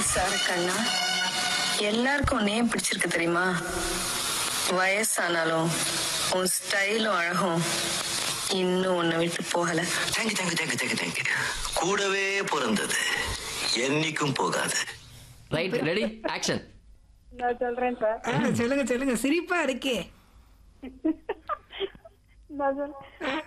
Sir கண்ணா எல்லாருக்கும் உன்னையே பிடிச்சிருக்கு தெரியுமா வயசானாலும் உன் ஸ்டைலும் அழகும் இன்னும் உன்னை விட்டு போகல thank you thank you thank you thank you thank you கூடவே பிறந்தது என்னைக்கும் போகாது ரைட் ரெடி ஆக்ஷன் நான் சொல்றேன் சார் ஆ, சொல்லுங்க சொல்லுங்க சிரிப்பா இருக்கே நான் சொல்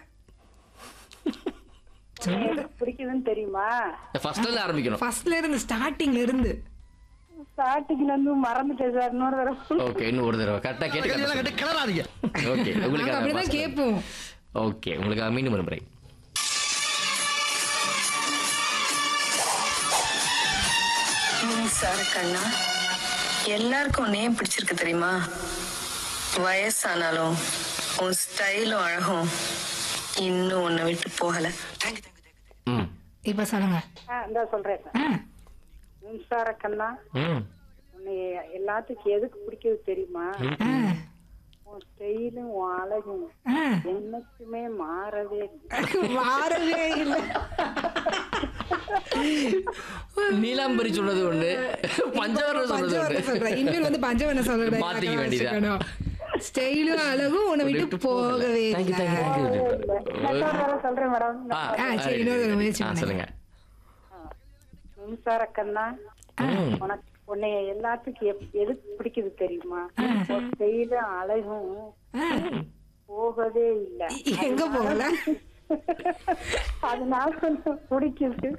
சொல்லுங்க எனக்கு பிடிக்குதுன்னு தெரியுமா ஃபர்ஸ்ட்ல இருந்து ஆரம்பிக்கணும் ஃபர்ஸ்ட்ல இருந்து ஸ்டார்டிங்ல இருந்து ஸ்டார்டிங்ல இருந்து மறந்துட்டேன் சார் இன்னொரு தடவை ஓகே இன்னும் ஒரு தடவை கரெக்டா கேட்டு கிளறாதீங்க ஓகே நாங்க உங்களுக்கு அப்படிதான் கேட்போம் ஓகே உங்களுக்கு மீண்டும் ஒரு முறை சார் கண்ணா எல்லாருக்கும் உன்னையே பிடிச்சிருக்கு தெரியுமா வயசானாலும் உன் ஸ்டைலும் அழகும் இன்னும் உன்னை விட்டு போகல தேங்க்யூ தேங்க்யூ தேங்க்யூ ம் இப்ப சொல்லுங்க ஆ இந்த சொல்றேன் சார் ஆ, மின்சார கண்ணா ம் உன்னை எல்லாத்துக்கும் எதுக்கு பிடிக்குது தெரியுமா ஆ, உன் ஸ்டைலும் உன் அழகும் ஆ. என்னைக்குமே மாறவே இல்லை. மாறவே இல்ல நீலாம்பரி சொன்னது ஒண்ணு பஞ்சவரம் சொன்னது பஞ்சவர்ணம் ஒண்ணு சொல்றேன் இனிமேல் வந்து பஞ்சவர்ணம் சொல்றேன் மாத்திக்க வேண்டியதா. ஸ்டைலும் அழகும் உன்னை விட்டு போகவே Thank you, thank you, இல்லை. thank you. நான் இன்னொரு தடவை சொல்றேன் மேடம் ஆ, ஆ, சரி, இன்னொரு தடவை முயற்சி ஆ, பண்ணுங்க. சொல்லுங்க மின்சார கண்ணா ம். உனக்கு உன்னை எல்லாத்துக்கும் எப்- எதுக்கு பிடிக்குது தெரியுமா உன் ஸ்டைலும் அழகும் ஆ, போகவே இல்லை எங்க போகல அதனால எனக்கு பிடிக்குது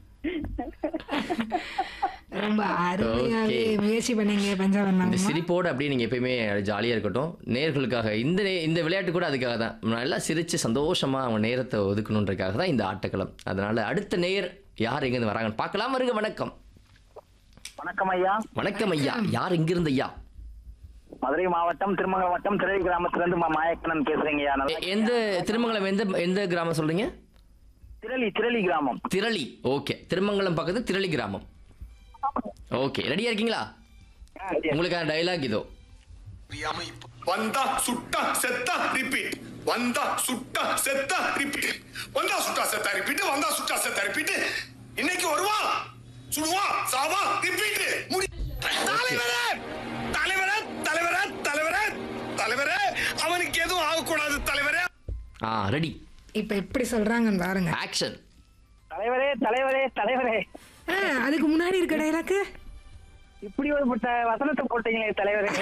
ரொம்ப அருமையாவே Okay. முயற்சி பண்ணீங்க இந்த பஞ்சவர்ணம் சிரிப்போடு அப்படியே நீங்கள் எப்பயுமே ஜாலியாக இருக்கட்டும் நேர்களுக்காக இந்த நே- இந்த விளையாட்டு கூட அதுக்காக தான் நல்லா சிரித்து சந்தோஷமாக அவங்க நேரத்தை ஒதுக்கணுன்றதுக்காக தான் இந்த ஆட்டக்களம் அதனால் அடுத்த நேர் யார் எங்கேருந்து வராங்கன்னு பார்க்கலாம் வருங்க வணக்கம் வணக்கம் ஐயா வணக்கம் ஐயா யார் இங்கிருந்து ஐயா மதுரை மாவட்டம் திருமங்கலம் வட்டம் திரளி கிராமத்துல இருந்து மா- மாயக்கண்ணன் பேசுறீங்க ஐயா நல்லா எ- எந்த திருமங்கலம் எந்த எந்த கிராமம் சொல்கிறீங்க திரளி திரளி கிராமம் திரளி ஓகே திருமங்கலம் பக்கத்து திரளி கிராமம் ஓகே ரெடியாக இருக்கீங்களா உங்களுக்கான டயலாக் இதோ வந்தா சுட்டா செத்தா ரிப்பீட் வந்தா சுட்டா செத்தா ரிப்பீட் வந்தா சுட்டா செத்தா ரிப்பீட் வந்தா சுட்டா செத்தா ரிப்பீட் இன்னைக்கு வருவான் சுடுவான் சாவா ரிப்பீட் முடி தலைவரே தலைவரே தலைவரே தலைவரே தலைவரே அவனுக்கு எதுவும் ஆகக்கூடாது தலைவரே ஆ ரெடி இப்ப எப்படி சொல்றாங்கன்னு பாருங்க ஆக்ஷன் தலைவரே தலைவரே தலைவரே ஆ, அதுக்கு முன்னாடி இருக்க டைலாக்கு இப்படி ஒரு புட்ட- வசனத்தை போட்டீங்களே தலைவரே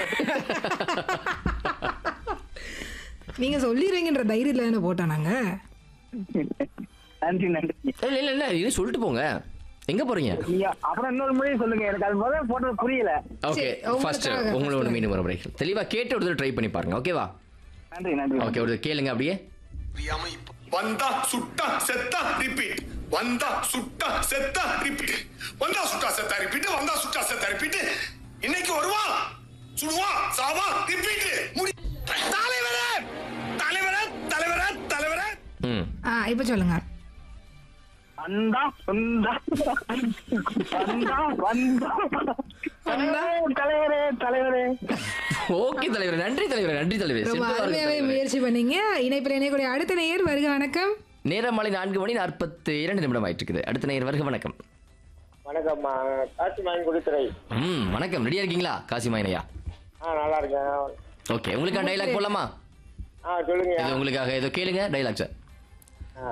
நீங்க சொல்லிடுவீங்கன்ற தைரியத்துல தானே போட்டோம் நாங்க நன்றி நன்றி இல்லை இல்லை இல்லை இது சொல்லிட்டு போங்க எங்கே போகிறீங்க நீங்க அப்புறம் இன்னொரு முறை சொல்லுங்க எனக்கு அது முதல்ல போட்டது புரியல ஓகே சரி, ஃபர்ஸ்ட் உங்களுக்காக உங்களோட first. மீண்டும் ஒரு முறை தெளிவா கேட்டு ஒரு ட்ரை பண்ணி பாருங்க ஓகேவா நன்றி நன்றி ஓகே ஒரு கேளுங்க அப்படியே வந்தா சுட்டா செத்தா ரிப்பீட் வந்தா சுட்டா செத்தா ரிப்பீட் வந்தா சுட்டா செத்தா ரிப்பீட் வந்தா சுட்டா செத்தா ரிப்பீட் இன்னைக்கு வருவான் சுடுவான் சாவா ரிப்பீட் முடி தலைவரே தலைவரே தலைவரே தலைவரே ம் ஆ இப்ப சொல்லுங்க வந்தா வந்தா வந்தா வந்தா தலைவரே தலைவரே ஓகே தலைவர் நன்றி தலைவர் நன்றி தலைவர் ரொம்ப சிறப்பா இருக்கு அருமையாவே தலைவரே. முயற்சி பண்ணீங்க இணைப்பில் இணையக்கூடிய அடுத்த நேயர் வருக வணக்கம் நேரம் மாலை நான்கு மணி நாற்பத்தி இரண்டு நிமிடம் ஆயிட்டு இருக்குது அடுத்த நேர் வருக வணக்கம் வணக்கம்மா காட்சி வாங்கி கொடுத்துறை ம் வணக்கம் ரெடியா இருக்கீங்களா காசி மாயனையா ஆ நல்லா இருக்கேன் ஓகே உங்களுக்கான டைலாக் போலாமா ஆ சொல்லுங்க இது உங்களுக்காக ஏதோ கேளுங்க டைலாக் சார் ஆ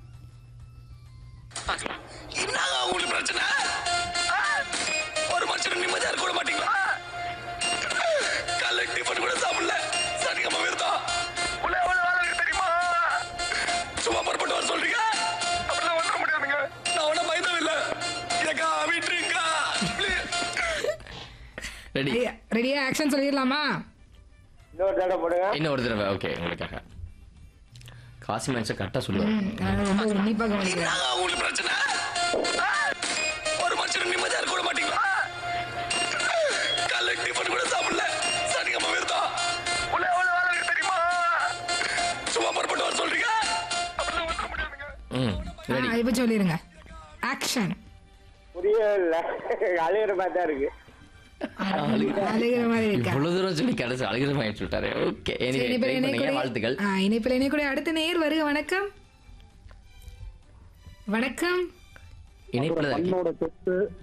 என்னங்க உங்களுக்கு பிரச்சனை ஆ? ஒரு மனுஷன் நிம்மதியா இருக்க விட மாட்டீங்களா காலைல டிஃபன் கூட சாப்பிடல சனிக்கிழமை விருதா உள்ள எவ்வளவு வேலை இருக்கு தெரியுமா சும்மா புறப்பட்டு வர சொல்றீங்க அப்படிலாம் வந்துட முடியாதுங்க நான் ஒன்றும் பயந்தம் இல்லை எனக்கா விட்டுருக்கா ரெடி ரெடியா ஆக்ஷன் சொல்லிடலாமா இன்னொரு தடவை போடுங்க இன்னும் ஒரு தடவை ஓகே உங்களுக்காக காசி மனுஷன் கரெக்டாக சொல்லுவார் ம், நான் ரொம்ப உன்னிப்பா கவனிக்கிறேன் என்னங்க உங்களுக்கு பிரச்சனை ஆ? ஒரு மனுஷன் நிம்மதியா இருக்க விட மாட்டீங்களா காலைல டிஃபன் கூட சாப்பிடல சனிக்கிழமை விருதா உள்ள எவ்வளவு வேலை இருக்கு தெரியுமா சும்மா புறப்பட்டு வர சொல்றீங்க அப்படிலாம் வந்துட முடியாதுங்க ம் ரெடி ஆ, இப்ப சொல்லிருங்க ஆக்ஷன் புரியவே இல்லை அழுகிற மாதிரி தான் இருக்கு அழுகிற மாதிரி இருக்கா இவ்வளவு தூரம் சொல்லி கடைசி அழுகிற மாதிரி சொல்லிட்டாரு ஓகே சரி, எனிவே இணைப்பில் ட்ரை பண்ணீங்க இணையக்கூடிய- வாழ்த்துக்கள் ஆ, இணைப்பில் இணையக்கூடிய அடுத்த நேயர் வருக வணக்கம் வணக்கம் இணைப்புல தான் இருக்கீங்க. சொத்து